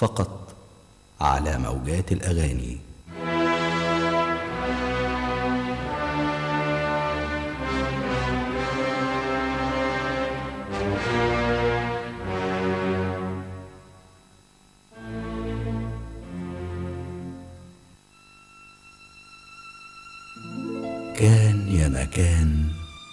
فقط على موجات الاغاني كان يا مكان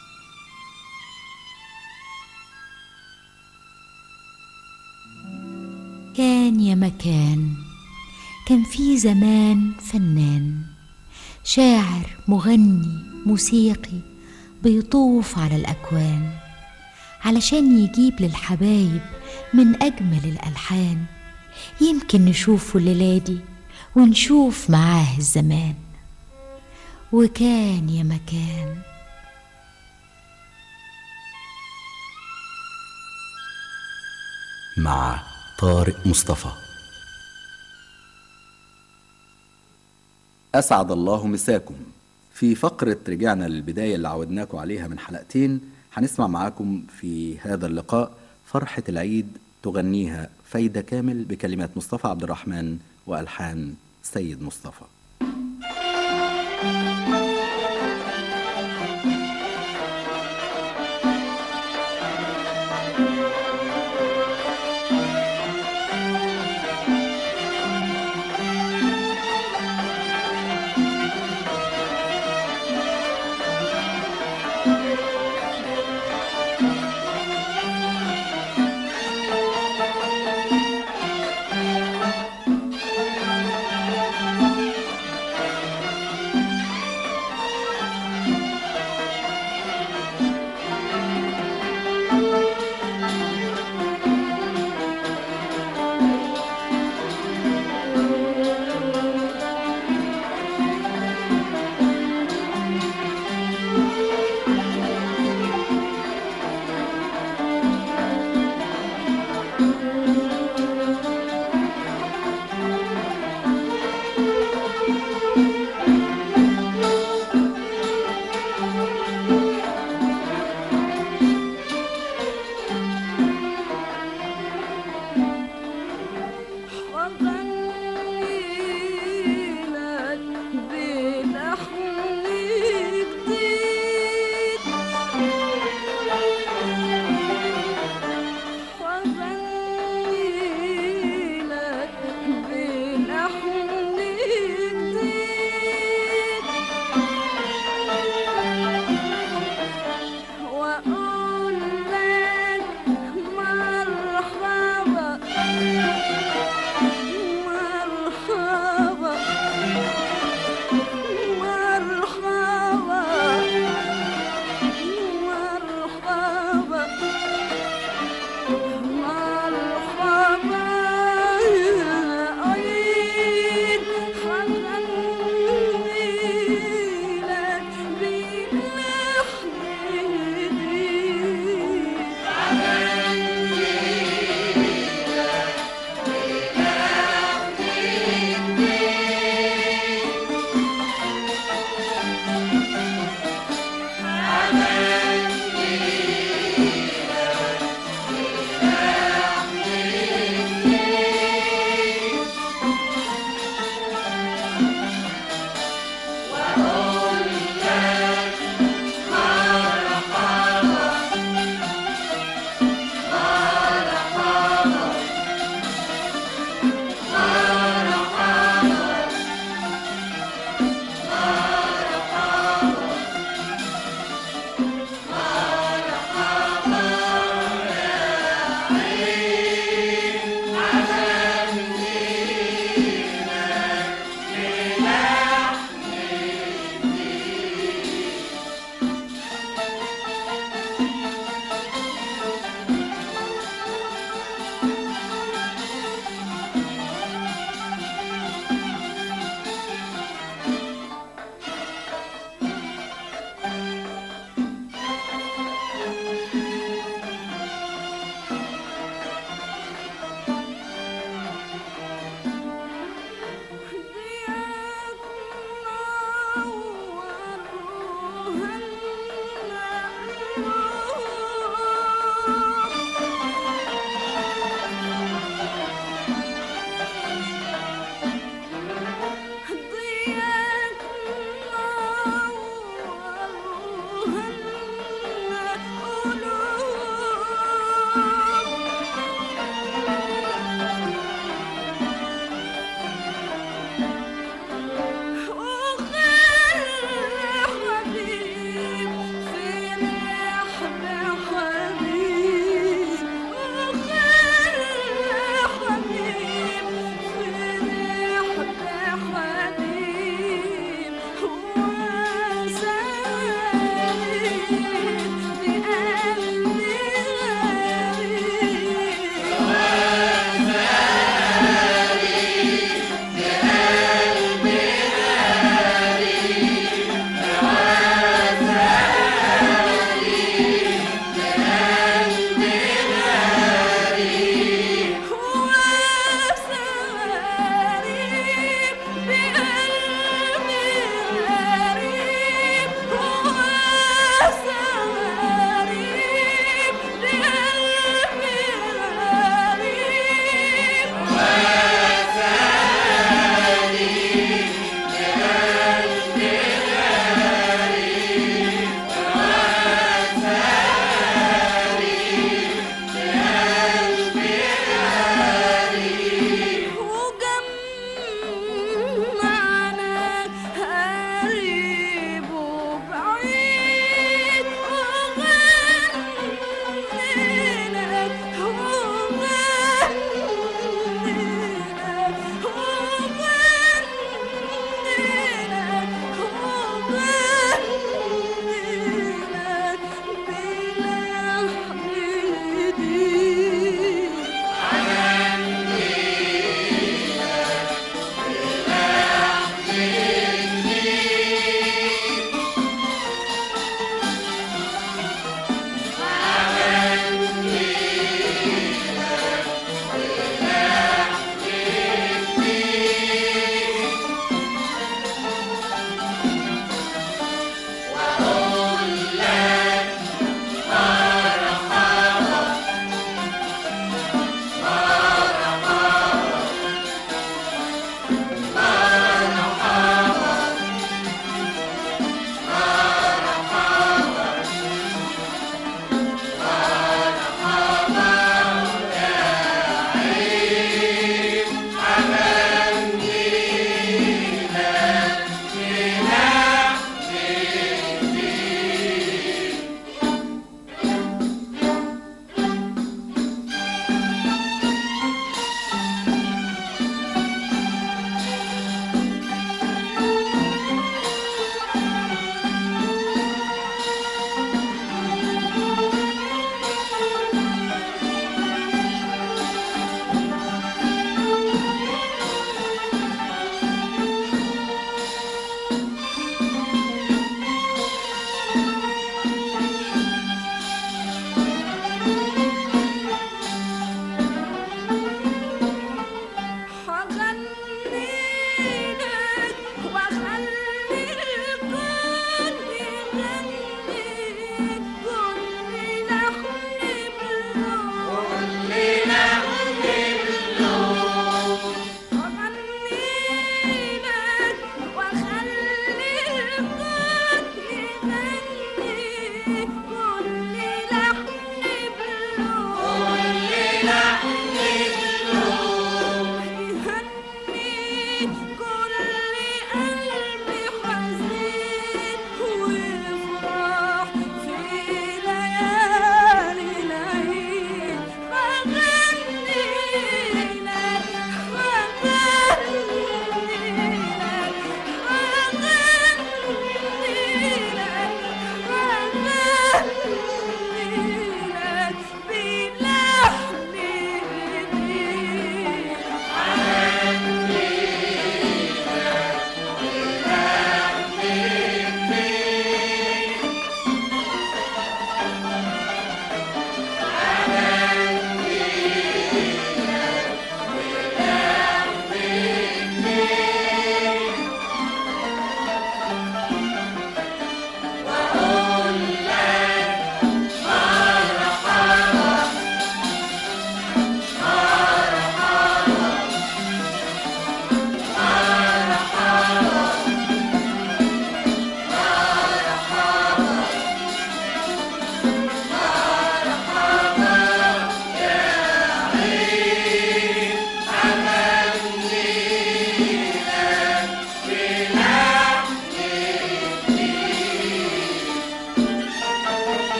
كان يا مكان كان في زمان فنان شاعر مغني موسيقي بيطوف على الأكوان علشان يجيب للحبايب من أجمل الألحان يمكن نشوفه الليلة دي ونشوف معاه الزمان وكان يا مكان مع طارق مصطفى أسعد الله مساكم في فقرة رجعنا للبداية اللي عودناكم عليها من حلقتين هنسمع معاكم في هذا اللقاء فرحة العيد تغنيها فايدة كامل بكلمات مصطفى عبد الرحمن وألحان سيد مصطفى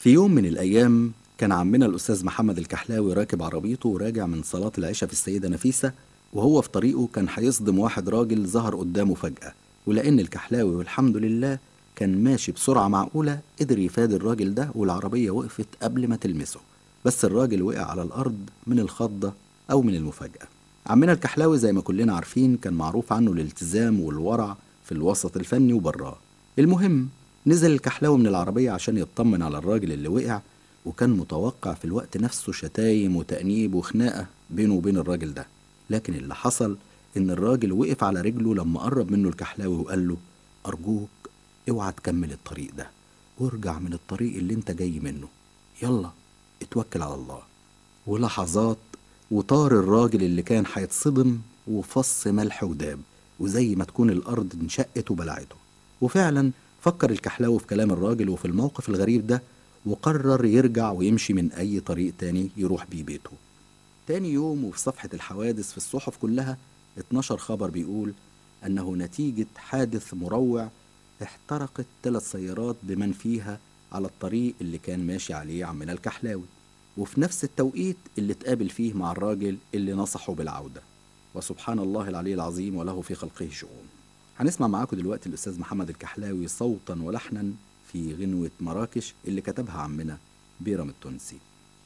في يوم من الأيام كان عمنا الأستاذ محمد الكحلاوي راكب عربيته وراجع من صلاة العشاء في السيدة نفيسة وهو في طريقه كان هيصدم واحد راجل ظهر قدامه فجأة ولأن الكحلاوي والحمد لله كان ماشي بسرعة معقولة قدر يفادي الراجل ده والعربية وقفت قبل ما تلمسه بس الراجل وقع على الأرض من الخضة أو من المفاجأة عمنا الكحلاوي زي ما كلنا عارفين كان معروف عنه الالتزام والورع في الوسط الفني وبراه المهم نزل الكحلاوي من العربية عشان يطمن على الراجل اللي وقع وكان متوقع في الوقت نفسه شتايم وتأنيب وخناقة بينه وبين الراجل ده لكن اللي حصل إن الراجل وقف على رجله لما قرب منه الكحلاوي وقال له أرجوك اوعى تكمل الطريق ده وارجع من الطريق اللي انت جاي منه يلا اتوكل على الله ولحظات وطار الراجل اللي كان هيتصدم وفص ملح وداب وزي ما تكون الأرض انشقت وبلعته وفعلا فكر الكحلاوي في كلام الراجل وفي الموقف الغريب ده وقرر يرجع ويمشي من أي طريق تاني يروح بيه بيته تاني يوم وفي صفحة الحوادث في الصحف كلها 12 خبر بيقول أنه نتيجة حادث مروع احترقت ثلاث سيارات بمن فيها على الطريق اللي كان ماشي عليه عمنا الكحلاوي وفي نفس التوقيت اللي اتقابل فيه مع الراجل اللي نصحه بالعودة وسبحان الله العلي العظيم وله في خلقه شؤون هنسمع معاكم دلوقتي الأستاذ محمد الكحلاوي صوتا ولحنا في غنوة مراكش اللي كتبها عمنا بيرم التونسي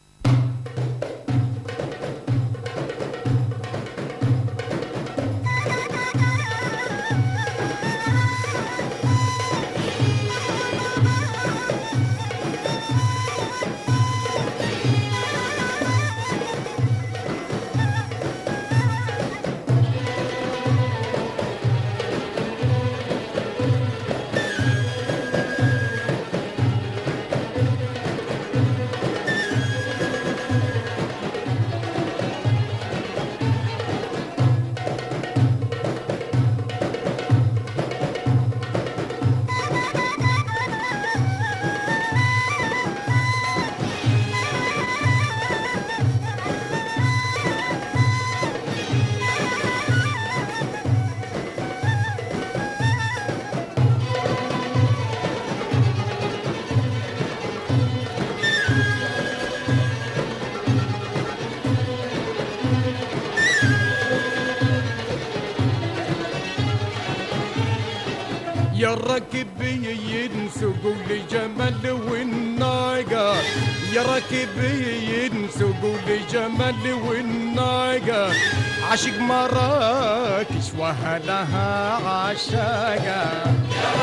يا راكب ينسقوا لي جمال والناقة يا راكب ينسقوا لي جمال والناقة عاشق مراكش وهلها عشاقة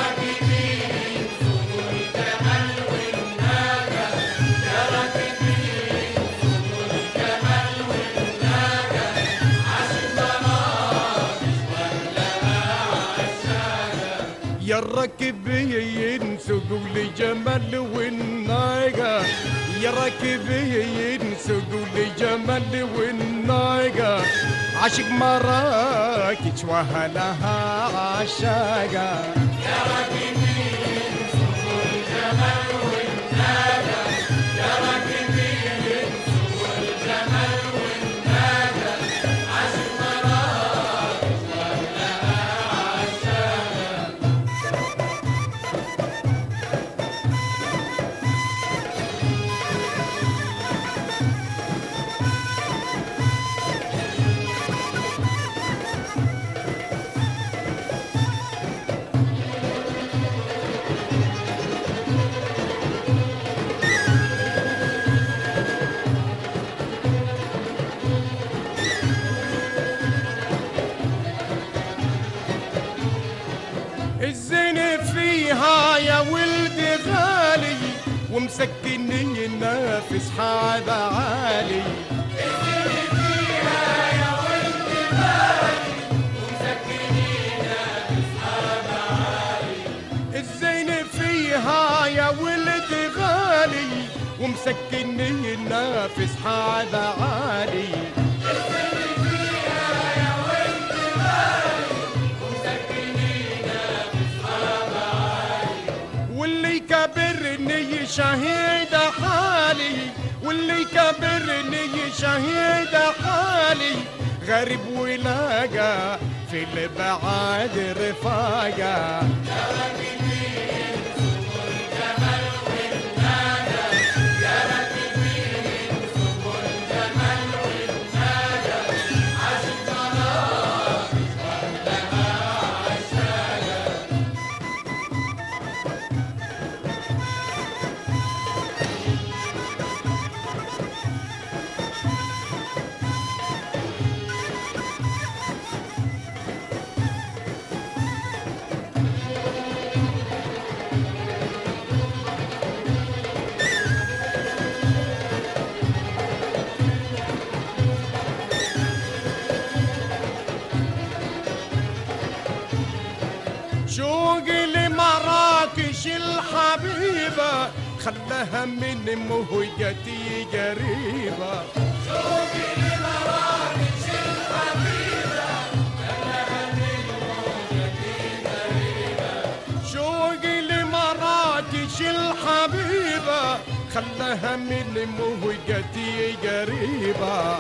يا الركب ينسقوا لي جمال والناقة يا راكب ينسقوا لي جمال والناقة عاشق مراكش وهلها عشاقة الزين فيها يا ولدي غالي ومسكني النافس حاذا عالي الزين فيها يا ولدي غالي ومسكني النافس حاذا عالي واللي كبرني شهيد حالي واللي كبرني شهيد حالي غريب ولاقى في البعاد رفاقة حبيبة خلاها من مهجتي قريبة شوقي لمراتش الحبيبة خلاها من مهجتي قريبة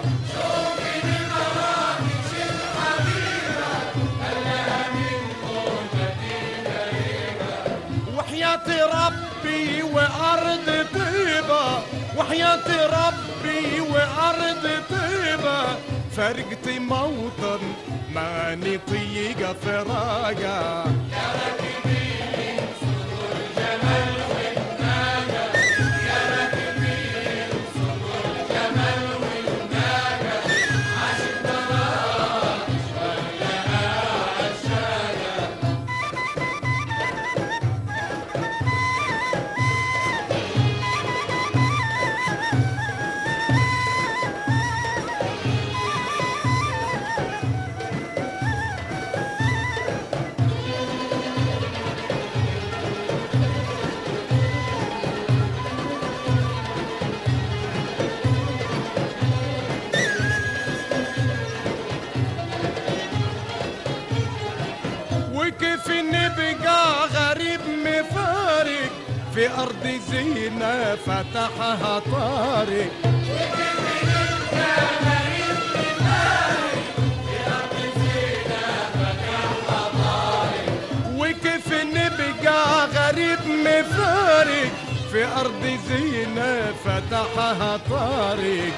وحياة ربي وأرض طيبة وحياة ربي وأرض طيبة فرقت موطن ماني طيقة فراقة وكيف نبقى غريب مفارق في أرض زينة فتحها طارق وكيف نبقى غريب مفارق في أرض زينة فتحها طارق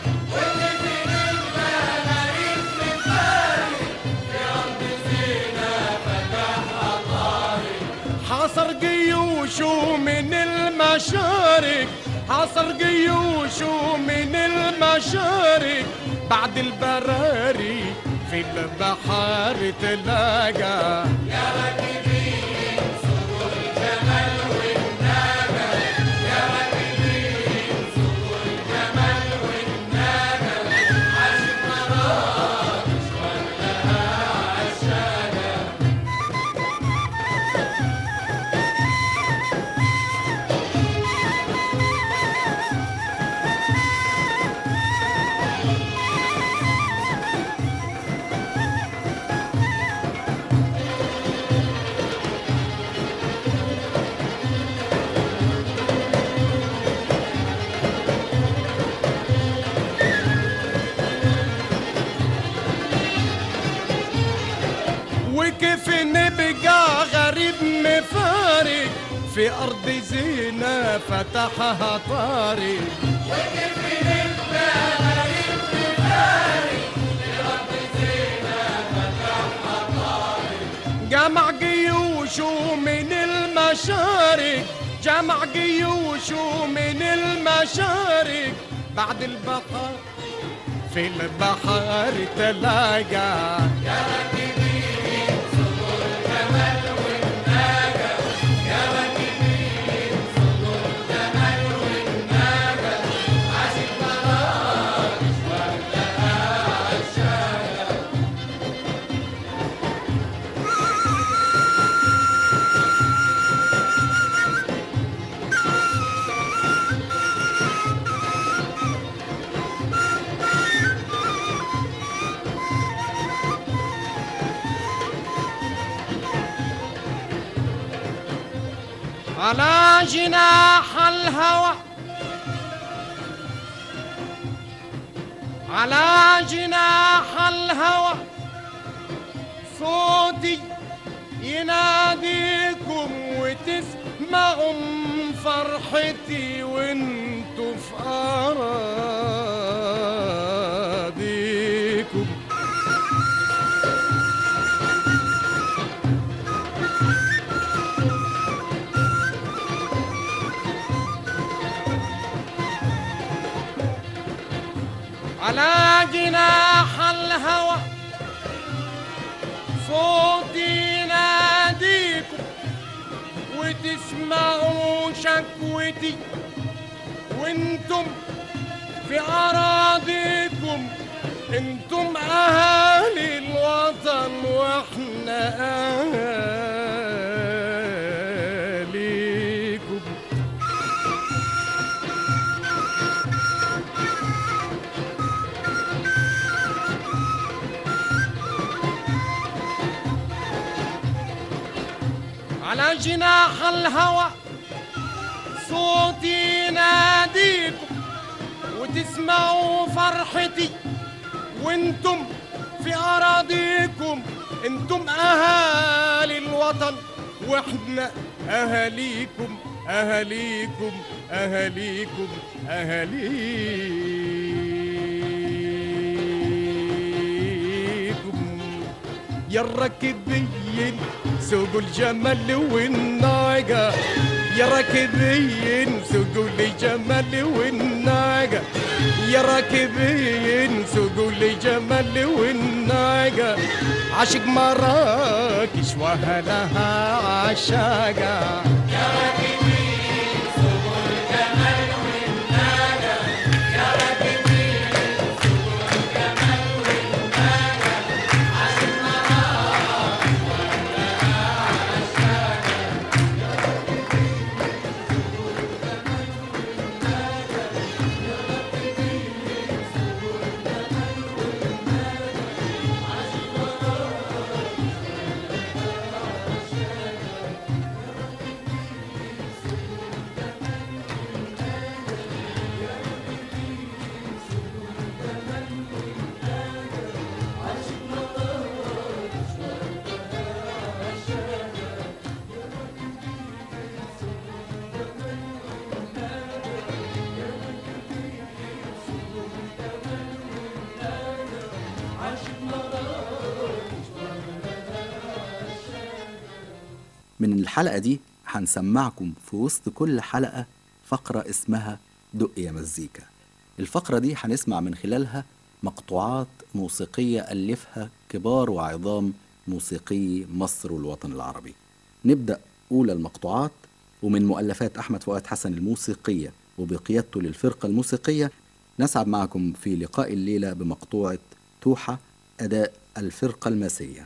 حصر جيوشه من المشارق حصر جيوشه من المشارق بعد البراري في البحر تلاقى وكيف نبقى غريب مفارق في أرض زينة فتحها طارق جمع جيوشه من المشارق جمع جيوشه من المشارق بعد البحر في البحر تلاقى على جناح الهوى على جناح الهوى صوتي يناديكم وتسمعوا فرحتي وانتوا في أراضيكم على جناح الهوى صوتي يناديكم وتسمعوا شكوتي وانتم في أراضيكم انتم أهالي الوطن واحنا أهاليكم على جناح الهوى صوتي يناديكم وتسمعوا فرحتي وانتم في اراضيكم انتم اهالي الوطن واحنا اهاليكم اهاليكم اهاليكم اهاليكم يا الراكبين سوقوا الجمل والناقة يا راكبين سوقوا لي جمل والناقة يا راكبين سوقوا لي جمل والناقة عاشق مراكش وهلها عشاقة من الحلقة دي هنسمعكم في وسط كل حلقة فقرة اسمها دق يا مزيكا الفقرة دي هنسمع من خلالها مقطوعات موسيقية ألفها كبار وعظام موسيقي مصر والوطن العربي نبدأ أولى المقطوعات ومن مؤلفات أحمد فؤاد حسن الموسيقية وبقيادته للفرقة الموسيقية نسعد معكم في لقاء الليلة بمقطوعة توحة أداء الفرقة الماسية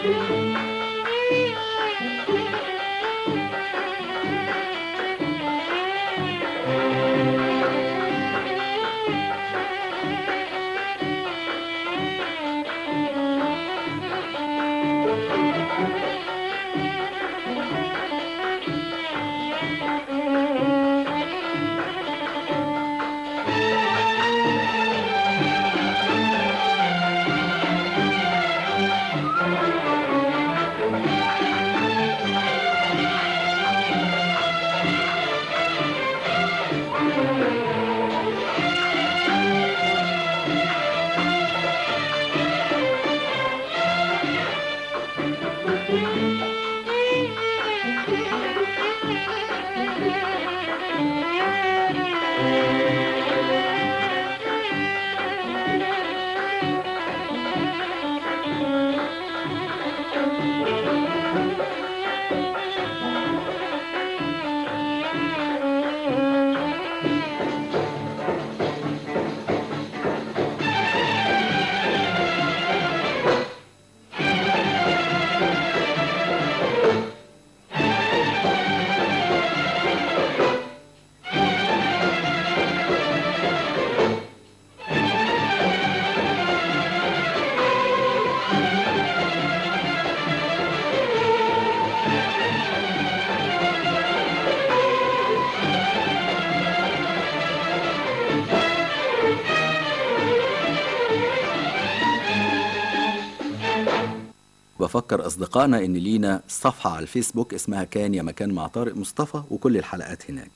بفكر أصدقائنا إن لينا صفحة على الفيسبوك اسمها كان يا مكان مع طارق مصطفى وكل الحلقات هناك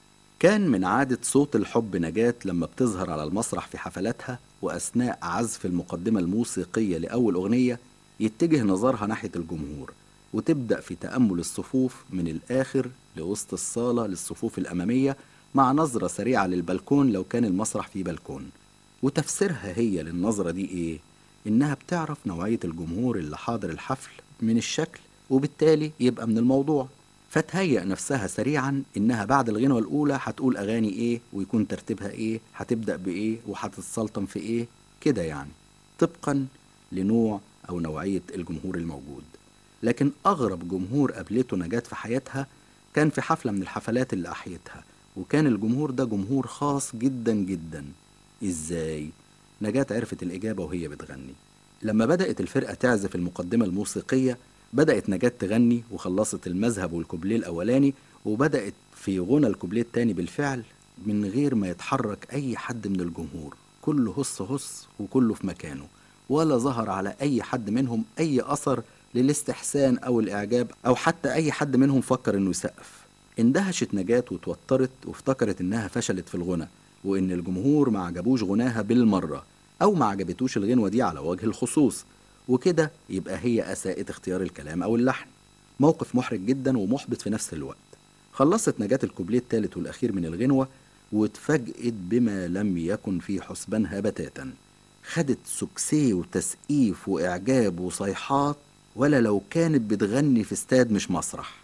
كان من عادة صوت الحب نجاة لما بتظهر على المسرح في حفلاتها وأثناء عزف المقدمة الموسيقية لأول أغنية يتجه نظرها ناحية الجمهور وتبدأ في تأمل الصفوف من الآخر لوسط الصالة للصفوف الأمامية مع نظرة سريعة للبلكون لو كان المسرح فيه بلكون وتفسيرها هي للنظرة دي إيه؟ إنها بتعرف نوعية الجمهور اللي حاضر الحفل من الشكل وبالتالي يبقى من الموضوع فتهيأ نفسها سريعا إنها بعد الغنوة الأولى هتقول أغاني إيه ويكون ترتيبها إيه هتبدأ بإيه وهتتسلطن في إيه كده يعني طبقا لنوع أو نوعية الجمهور الموجود لكن أغرب جمهور قابلته نجاة في حياتها كان في حفلة من الحفلات اللي أحيتها وكان الجمهور ده جمهور خاص جدا جدا إزاي؟ نجاة عرفت الإجابة وهي بتغني لما بدأت الفرقة تعزف المقدمة الموسيقية بدأت نجاة تغني وخلصت المذهب والكوبليه الأولاني وبدأت في غنى الكوبليه التاني بالفعل من غير ما يتحرك أي حد من الجمهور كله هص هص وكله في مكانه ولا ظهر على أي حد منهم أي أثر للاستحسان أو الإعجاب أو حتى أي حد منهم فكر إنه يسقف اندهشت نجاة وتوترت وافتكرت إنها فشلت في الغنى وإن الجمهور ما عجبوش غناها بالمرة أو ما عجبتوش الغنوة دي على وجه الخصوص وكده يبقى هي أساءت اختيار الكلام أو اللحن موقف محرج جدا ومحبط في نفس الوقت خلصت نجاة الكوبليه الثالث والأخير من الغنوة واتفاجئت بما لم يكن في حسبانها بتاتا خدت سكسيه وتسقيف وإعجاب وصيحات ولا لو كانت بتغني في استاد مش مسرح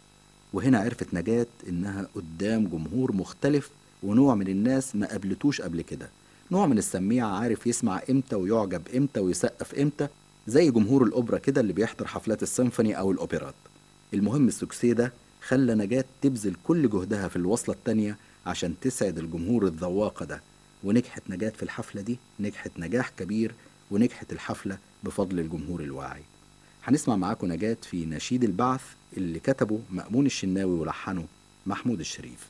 وهنا عرفت نجاة إنها قدام جمهور مختلف ونوع من الناس ما قابلتوش قبل كده نوع من السميع عارف يسمع امتى ويعجب امتى ويسقف امتى زي جمهور الأوبرا كده اللي بيحضر حفلات السيمفوني أو الأوبرات المهم السكسي ده خلى نجاة تبذل كل جهدها في الوصلة التانية عشان تسعد الجمهور الذواقة ده ونجحت نجاة في الحفلة دي نجحت نجاح كبير ونجحت الحفلة بفضل الجمهور الواعي هنسمع معاكم نجاة في نشيد البعث اللي كتبه مأمون الشناوي ولحنه محمود الشريف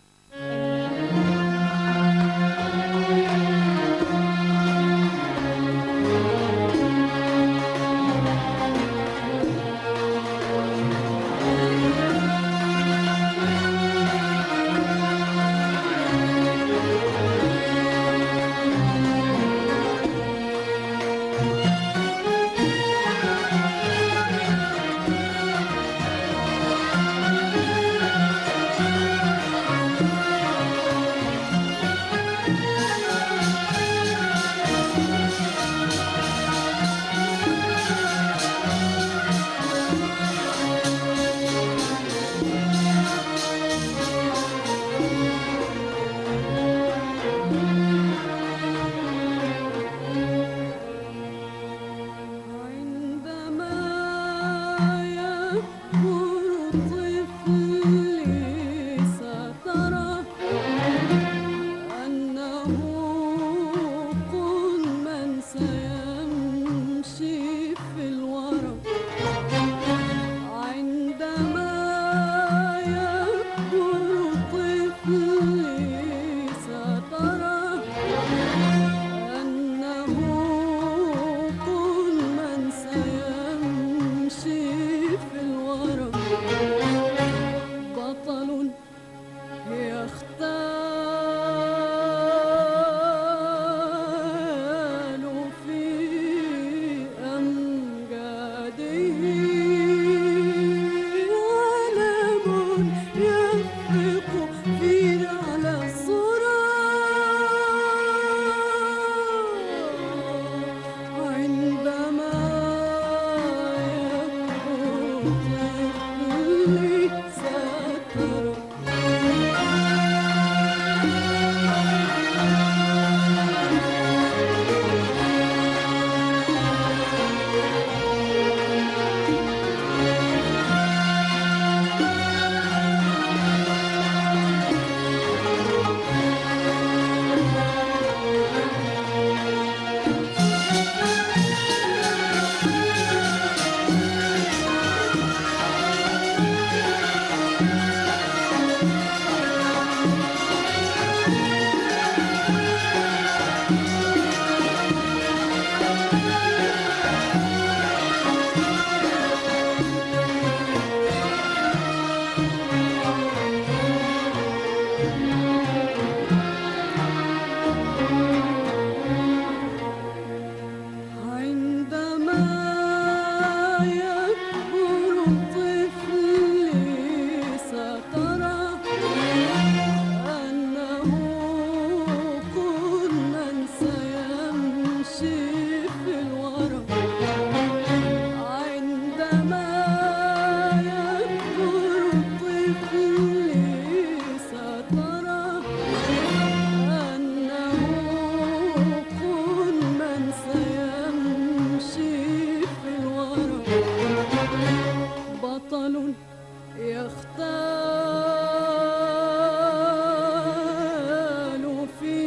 يختال في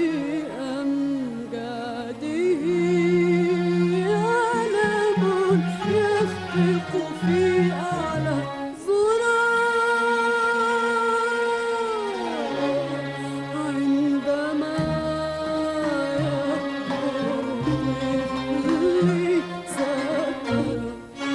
أمجاده علم يخفق في أعلى زرار عندما يكبر طفلي سترى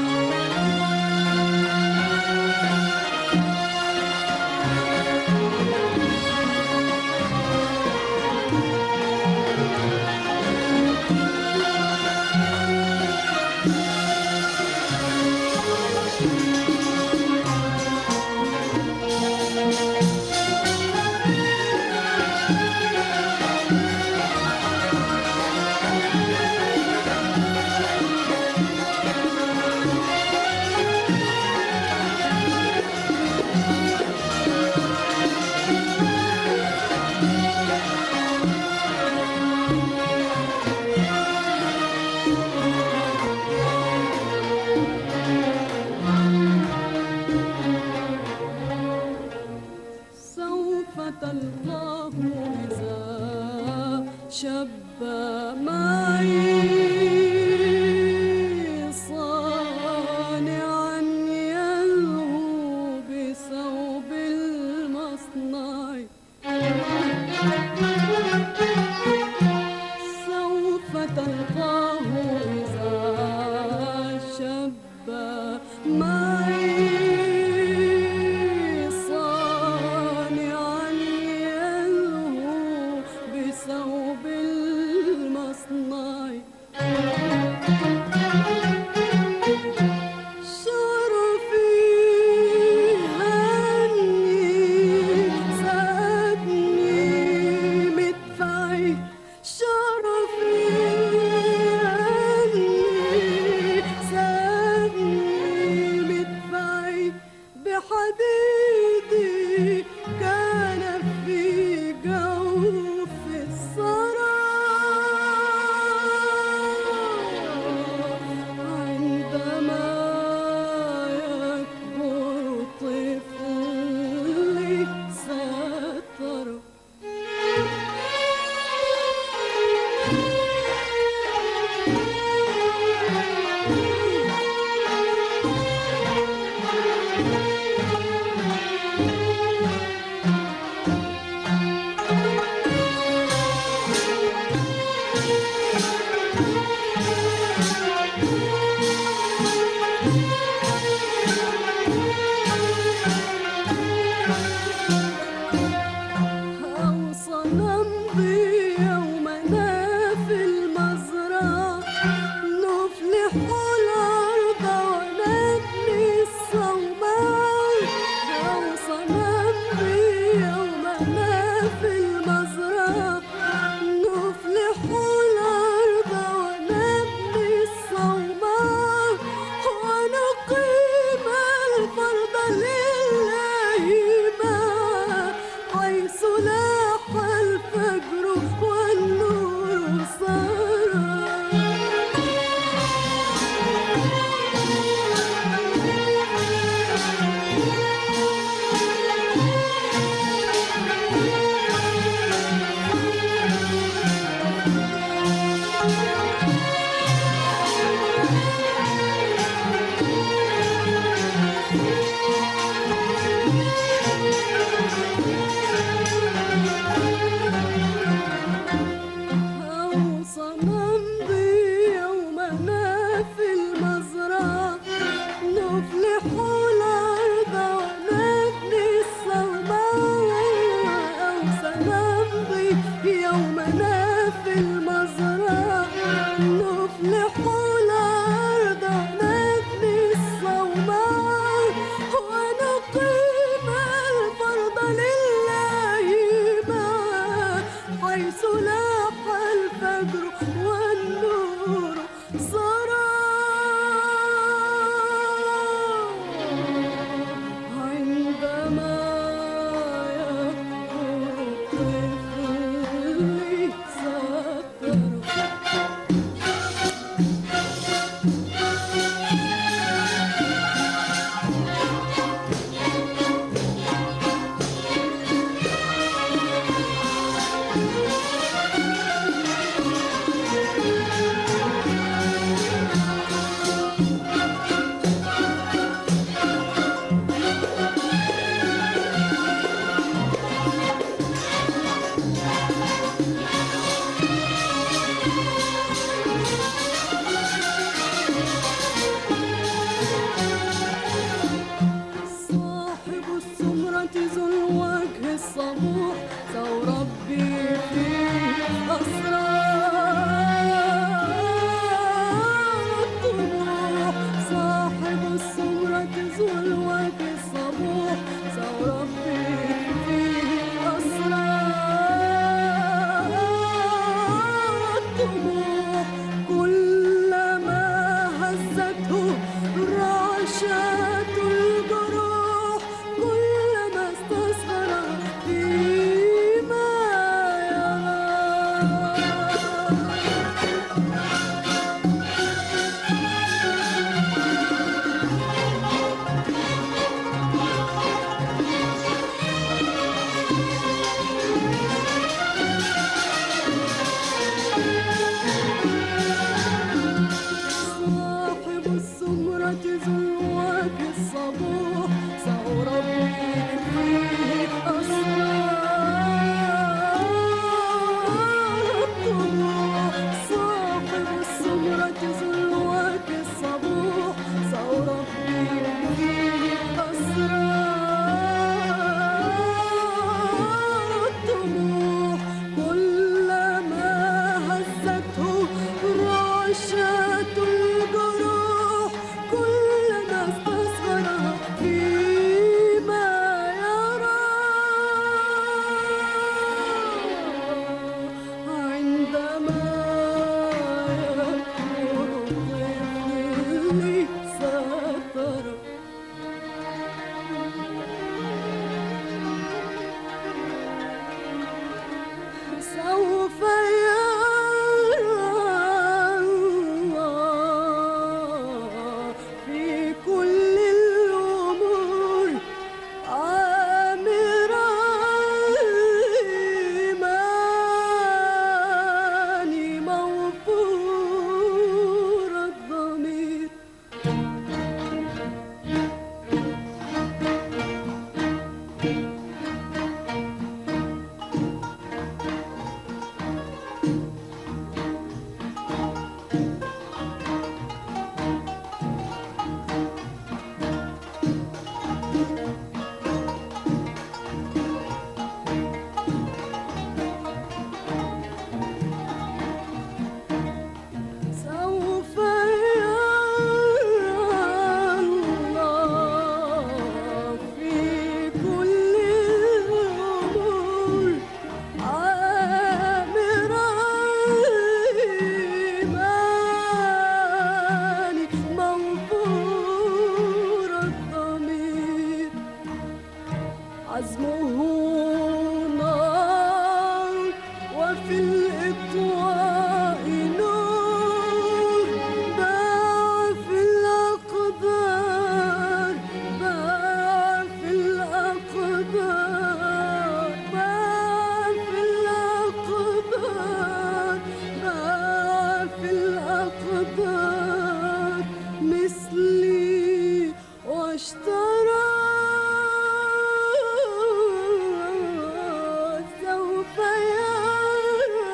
سوف تلقاه إذا شب معي صانعا يلهو بثوب المصنع سوف تلقاه إذا شب معي صانعا يلهو بثوب المصنع شرفي هني سأبني مدفعي شرفي هني سأبني مدفعي بحديدي كان في جوف الثرى عندما يكبر طفلي سترى أوصى نمضي يومنا في المزرعة نفلح الأرض ونبني الصومعة أوصى نمضي يومنا في المزرعة نفلح الأرض ونبني الصومعة ونخرج السمرة زلوك الصبوح سأربي فيه أسرار الطموح صاحب السمرة زلوك الصبوح سأربي فيه أسرار الطموح كلما هزته رعشة الجروح كلما استصغرها فيما يرى عندما يكون طفلي سترى سوف يرى الله في كل الأمور عامرا إيماني موفور الضمير سوف يرى الله في كل الأمور عامرا إيماني موفور الضمير عزمه نار وفي الإطواء نور باع في الأقدار باع في الأقدار باع في الأقدار باع في الأقدار مثلي واشترى سوف يرى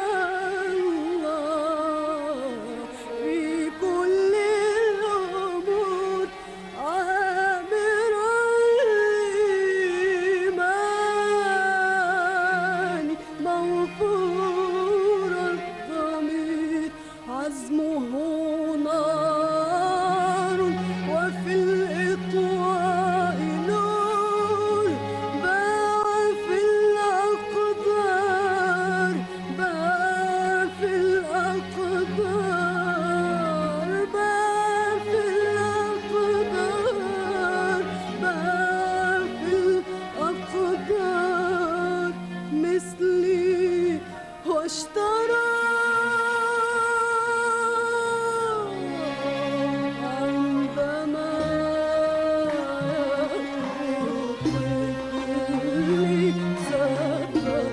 الله في كل الأمور عامرا إيماني موفور الضمير عزمه نار وفي الإطواء نور باع في الأقدار باع في الأقدار باع في الأقدار باع في الأقدار مثلي واشترى عندما طفلي سافر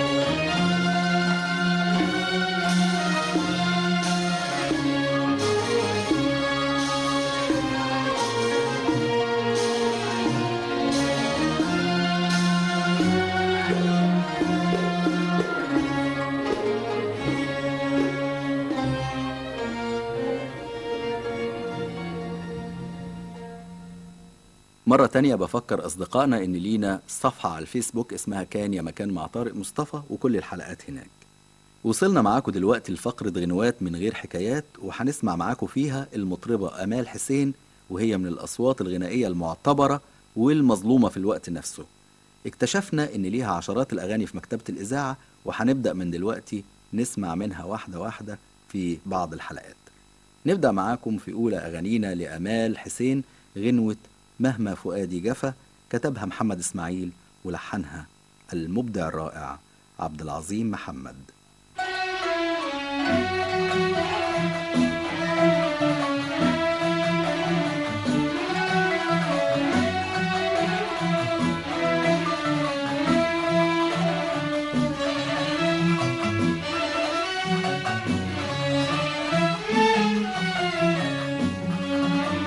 مرة تانية بفكر أصدقائنا إن لينا صفحة على الفيسبوك اسمها كان يا مكان مع طارق مصطفى وكل الحلقات هناك وصلنا معاكم دلوقتي لفقرة غنوات من غير حكايات وهنسمع معاكم فيها المطربة أمال حسين وهي من الأصوات الغنائية المعتبرة والمظلومة في الوقت نفسه اكتشفنا إن ليها عشرات الأغاني في مكتبة الإذاعة وهنبدأ من دلوقتي نسمع منها واحدة واحدة في بعض الحلقات نبدأ معاكم في أولى أغانينا لأمال حسين غنوة مهما فؤادي جفا كتبها محمد إسماعيل ولحنها المبدع الرائع عبد العظيم محمد Thank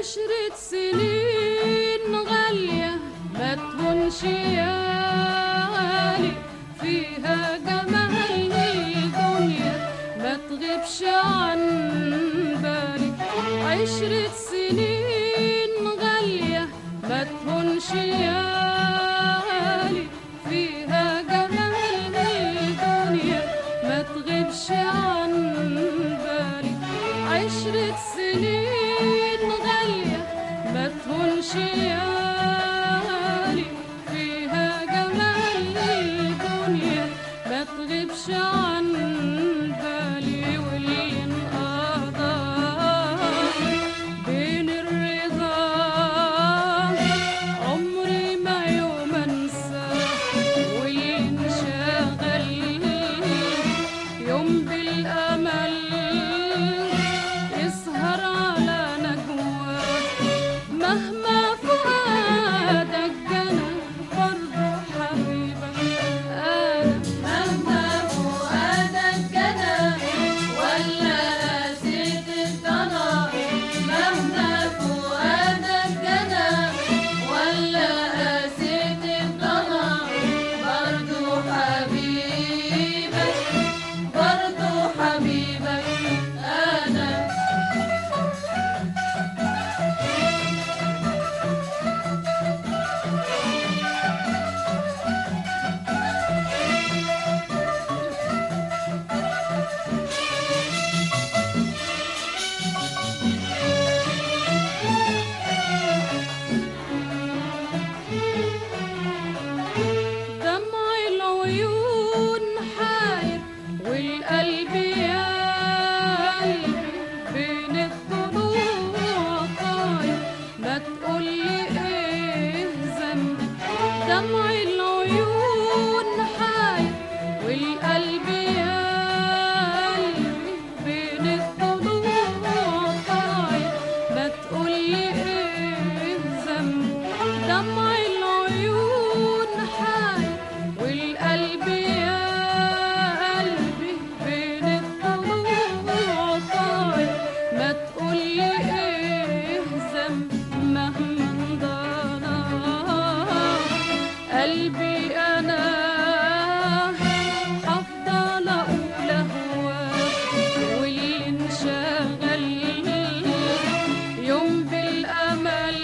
عشرة سنين غالية ما تهونش يالي فيها جمال الدنيا ما تغيبش عن بالي عشرة سنين غالية ما تهونش يالي فيها جمال الدنيا ما تغيبش عن بالي عشرة سنين غالية ما تهونش يالي فيها جمال الدنيا ما تغيبش عن بالي واللي انقضى بين الرضا عمري ما يوم انسى واللي انشغل يوم بالامل يسهر على نجوى مهما فؤادك جنى برضه حبيبك انا مهما فؤادك جنى ولا قاسيت الضنا مهما فؤادك جنى ولا قاسيت الضنا برضه حبيبك برضه حبيبك انا دمع العيون حاير والقلب يقلب بين الضلوع طاير ما تقولي ايه ذنبي دمع العيون حاير والقلب يقلب بين الضلوع طاير ما تقولي ايه ذنبي دمع العيون حاير والقلب يا قلبي بين الضلوع طاير ما تقولي ايه ذنب مهما انضنا قلبي انا هفضل اقول هواك واللي انشغل يوم بالامل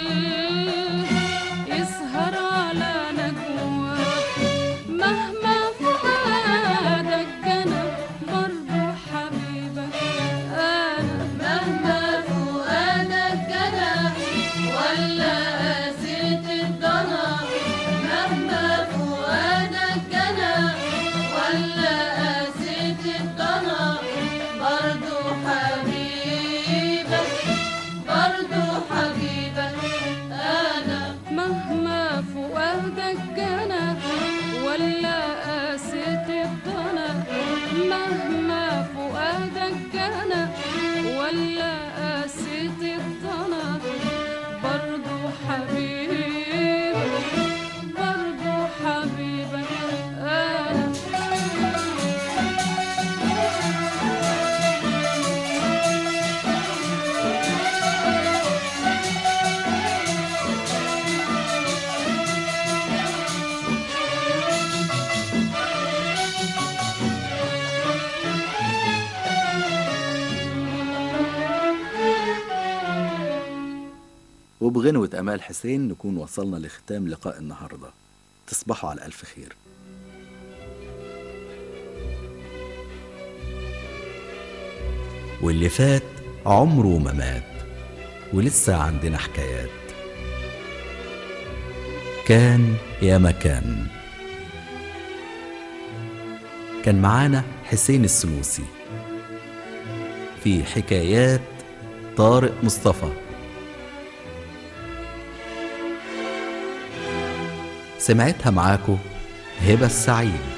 يسهر على نجوى مهما فؤادك جنى برضه حبيبك انا مهما فؤادك جنى ولا قاسيت الضنا مهما فؤادك جنى ولا قاسيت الضنا برضه حبيبك برضه حبيبك انا مهما فؤادك جنى ولا قاسيت الضنا مهما فؤادك جنى ولا قاسيت الضنا برضه حبيبك برضه حبيبك انا وبغنوة أمال حسين نكون وصلنا لختام لقاء النهاردة تصبحوا على ألف خير واللي فات عمره ما مات ولسه عندنا حكايات كان يا مكان كان معانا حسين السلوسي في حكايات طارق مصطفى سمعتها معاكو هبة السعيد